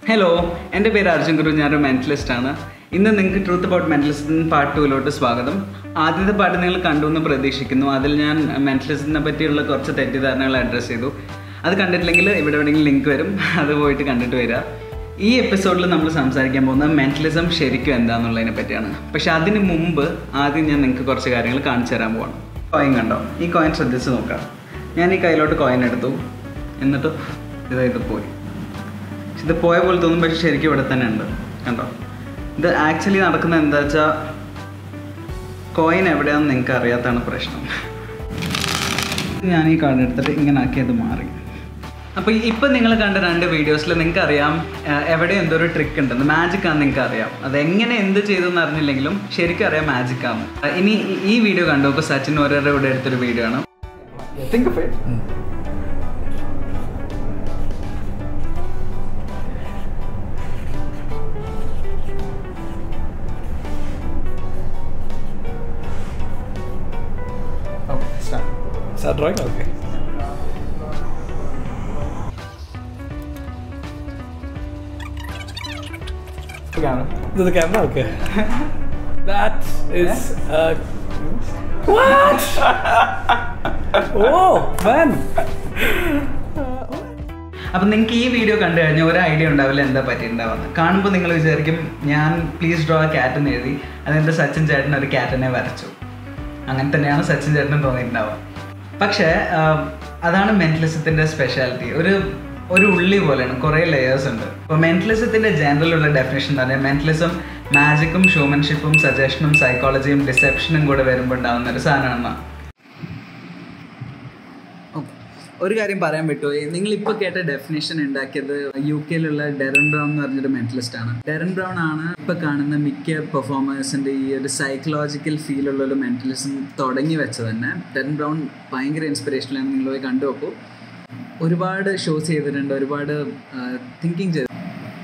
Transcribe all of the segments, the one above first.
Hello എൻ്റെ പേര് അർജുൻ ഗുരു ഞാനൊരു മെൻറ്റലിസ്റ്റ് ആണ് ഇന്ന് നിങ്ങൾക്ക് ട്രൂത്ത് അബൌട്ട് മെൻറ്റലിസത്തിന് പാർട്ട് ടൂവിലോട്ട് സ്വാഗതം ആദ്യത്തെ പാട്ട് നിങ്ങൾ കണ്ടു എന്ന് പ്രതീക്ഷിക്കുന്നു അതിൽ ഞാൻ മെൻറ്റലിസത്തിനെ പറ്റിയുള്ള കുറച്ച് തെറ്റിദ്ധാരണകൾ അഡ്രസ്സ് ചെയ്തു അത് കണ്ടിട്ടില്ലെങ്കിൽ ഇവിടെ എവിടെയെങ്കിലും ലിങ്ക് വരും അത് പോയിട്ട് കണ്ടിട്ട് വരിക ഈ എപ്പിസോഡിൽ നമ്മൾ സംസാരിക്കാൻ പോകുന്നത് മെൻറ്റലിസം ശരിക്കും എന്താണെന്നുള്ളതിനെ പറ്റിയാണ് പക്ഷെ അതിന് മുമ്പ് ആദ്യം ഞാൻ നിങ്ങൾക്ക് കുറച്ച് കാര്യങ്ങൾ കാണിച്ചു തരാൻ പോവാണ് കോയിൻ കണ്ടോ ഈ കോയിൻ ശ്രദ്ധിച്ച് നോക്കാം ഞാൻ ഈ കയ്യിലോട്ട് കോയിൻ എടുത്തു എന്നിട്ട് ഇതാ ഇത് പോയി പക്ഷെ ഇത് പോയ പോലെ തോന്നും പക്ഷെ ശരിക്കും ഇവിടെ തന്നെ ഉണ്ട് കണ്ടോ ഇത് ആക്ച്വലി നടക്കുന്നത് എന്താ വെച്ചാൽ കോയിൻ എവിടെയാണെന്ന് നിങ്ങൾക്ക് അറിയാത്താണ് പ്രശ്നം ഞാൻ ഈ കാർഡ് എടുത്തിട്ട് ഇങ്ങനെ ആക്കിയത് മാറി അപ്പോൾ ഇപ്പം നിങ്ങൾ കണ്ട രണ്ട് വീഡിയോസിൽ നിങ്ങൾക്ക് അറിയാം ഏഹ്, എവിടെ എന്തോ ഒരു ട്രിക്ക് ഉണ്ടെന്ന് മാജിക് ആണെന്ന് നിങ്ങൾക്ക് അറിയാം അത് എങ്ങനെ എന്ത് ചെയ്തെന്ന് അറിഞ്ഞില്ലെങ്കിലും ശരിക്കും അറിയാം മാജിക് ആണ് ഏഹ്, ഇനി ഈ- ഈ വീഡിയോ കണ്ടു ഇപ്പോൾ സച്ചിൻ ഓരോരുടെ ഇവിടെ എടുത്തൊരു വീഡിയോ ആണ് Think of it. Okay, start. Start drawing? Okay. Camera. To the camera? Okay. that is. Uh, what? oh, man. അപ്പം നിങ്ങൾക്ക് ഈ വീഡിയോ കണ്ടു കഴിഞ്ഞാൽ ഒരു ഐഡിയ ഉണ്ടാവില്ല എന്താ പറ്റിയിട്ടുണ്ടാവുന്നത് കാണുമ്പോൾ നിങ്ങൾ വിചാരിക്കും ഞാൻ പ്ലീസ് ഡ്രോ ക്യാറ്റ് എന്ന് എഴുതി അതെൻ്റെ സച്ചിൻ ചേട്ടൻ ഒരു ക്യാറ്റിനെ വരച്ചു അങ്ങനെ തന്നെയാണ് സച്ചിൻ ചേട്ടനും തോന്നിയിട്ടുണ്ടാവുക പക്ഷേ ആഹ്, അതാണ് മെന്റലിസത്തിൻ്റെ സ്പെഷ്യാലിറ്റി ഒരു ഒരു ഉള്ളി പോലെയാണ് കുറേ ലെയേഴ്സ് ഉണ്ട് ഇപ്പോൾ മെന്റലിസത്തിൻ്റെ ജനറലുള്ള ഡെഫിനേഷൻ എന്ന് പറഞ്ഞാൽ മെന്റലിസം മാജിക്കും ഷൂമൻഷിപ്പും സജഷനും സൈക്കോളജിയും ഡിസെപ്ഷനും കൂടെ വരുമ്പോൾ ഉണ്ടാകുന്ന ഒരു സാധനമാണ് ഒരു കാര്യം പറയാൻ പറ്റുമോ നിങ്ങൾ ഇപ്പോൾ കേട്ട ഡെഫിനേഷൻ ഉണ്ടാക്കിയത് യു കെയിലുള്ള ഡെറൻ ബ്രൗൺ എന്ന് പറഞ്ഞൊരു മെന്റലിസ്റ്റ് ആണ് ഡെറൻ ബ്രൗൺ ആണ് ഇപ്പൊ കാണുന്ന മിക്ക പെർഫോമേഴ്സിന്റെ ഈ ഒരു സൈക്കോളജിക്കൽ ഫീൽ ഉള്ള ഒരു മെന്റലിസം തുടങ്ങി വെച്ചത് തന്നെ ഡെറൻ ബ്രൗൺ ഭയങ്കര ഇൻസ്പിറേഷനാണ് നിങ്ങൾ പോയി കണ്ടു നോക്കൂ ഒരുപാട് ഷോസ് ചെയ്തിട്ടുണ്ട് ഒരുപാട് തിങ്കിങ് ചെയ്തു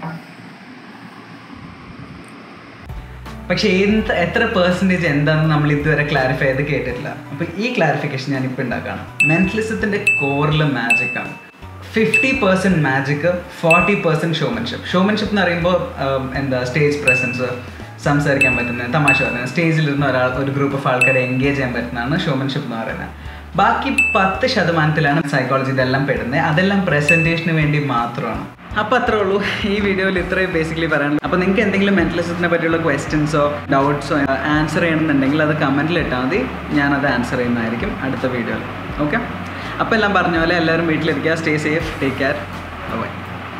പക്ഷേ എന്ത് എത്ര പെർസെൻറ്റേജ് എന്താണെന്ന് നമ്മൾ ഇതുവരെ ക്ലാരിഫൈ ചെയ്ത് കേട്ടിട്ടില്ല അപ്പോൾ ഈ ക്ലാരിഫിക്കേഷൻ ഞാൻ ഇപ്പോൾ ഉണ്ടാക്കുകയാണ് മെന്റലിസത്തിൻ്റെ കോറിൽ മാജിക് ആണ് fifty percent magic forty percent showmanship showmanship എന്ന് പറയുമ്പോൾ ആം, എന്താ സ്റ്റേജ് പ്രസൻസ് സംസാരിക്കാൻ പറ്റുന്നത് തമാശ പറയുന്നത് സ്റ്റേജിലിരുന്ന ഒരാൾ ഒരു ഗ്രൂപ്പ് ഓഫ് ആൾക്കാരെ എൻഗേജ് ചെയ്യാൻ പറ്റുന്നതാണ് ഷോമൻഷിപ്പ് എന്ന് പറയുന്നത് ബാക്കി പത്ത് ശതമാനത്തിലാണ് സൈക്കോളജി ഇതെല്ലാം പെടുന്നത് അതെല്ലാം പ്രസൻറ്റേഷന് വേണ്ടി മാത്രമാണ് അപ്പോൾ അത്രേ ഉള്ളൂ ഈ വീഡിയോയിൽ ഇത്രയും ബേസിക്കലി പറയാനുള്ളൂ അപ്പോൾ നിങ്ങൾക്ക് എന്തെങ്കിലും മെന്റലിസത്തിനെ പറ്റിയുള്ള ക്വസ്റ്റ്യൻസോ ഡൗട്ട്സോ ആൻസർ ചെയ്യണമെന്നുണ്ടെങ്കിൽ അത് കമൻറ്റിൽ ഇട്ടാൽ മതി ഞാനത് ആൻസർ ചെയ്യുന്നതായിരിക്കും അടുത്ത വീഡിയോയിൽ ഓക്കെ അപ്പോൾ എല്ലാം പറഞ്ഞ പോലെ എല്ലാവരും വീട്ടിലിരിക്കുക stay safe take care bye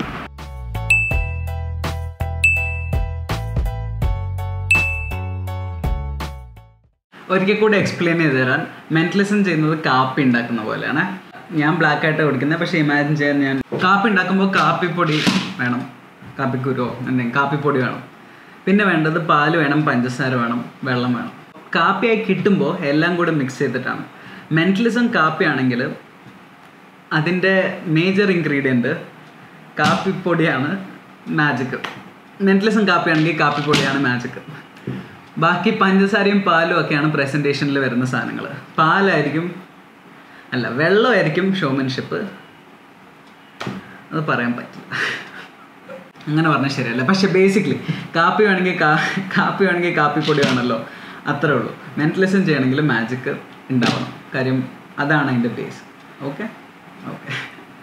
ഒരിക്കൽ കൂടി എക്സ്പ്ലെയിൻ ചെയ്ത് തരാൻ മെന്റലിസം ചെയ്യുന്നത് കാപ്പി ഉണ്ടാക്കുന്ന പോലെയാണ് ഞാൻ ബ്ലാക്ക് ആയിട്ട് കുടിക്കുന്നത് പക്ഷേ ഇമാജിൻ ചെയ്യാൻ ഞാൻ കാപ്പി ഉണ്ടാക്കുമ്പോൾ കാപ്പിപ്പൊടി വേണം കാപ്പിക്കുരുവോ എന്തെങ്കിലും കാപ്പിപ്പൊടി വേണം പിന്നെ വേണ്ടത് പാല് വേണം പഞ്ചസാര വേണം വെള്ളം വേണം കാപ്പിയായി കിട്ടുമ്പോൾ എല്ലാം കൂടെ മിക്സ് ചെയ്തിട്ടാണ് മെന്റലിസം കാപ്പിയാണെങ്കിൽ അതിൻ്റെ മേജർ ഇൻഗ്രീഡിയൻറ്റ് കാപ്പിപ്പൊടിയാണ് മാജിക് മെന്റലിസം കാപ്പിയാണെങ്കിൽ കാപ്പിപ്പൊടിയാണ് മാജിക് ബാക്കി പഞ്ചസാരയും പാലും ഒക്കെയാണ് പ്രസൻറ്റേഷനിൽ വരുന്ന സാധനങ്ങൾ പാലായിരിക്കും അല്ല വെള്ളമായിരിക്കും ഷോമൻഷിപ്പ് അത് പറയാൻ പറ്റില്ല അങ്ങനെ പറഞ്ഞാൽ ശരിയല്ല പക്ഷെ ബേസിക്കലി കാപ്പി വേണമെങ്കിൽ കാ കാപ്പി വേണമെങ്കിൽ കാപ്പിപ്പൊടി വേണമല്ലോ അത്രേ ഉള്ളൂ മെന്റലിസം ചെയ്യണമെങ്കിൽ മാജിക് ഉണ്ടാവണം കാര്യം അതാണ് അതിൻ്റെ ബേസ് ഓക്കെ ഓക്കെ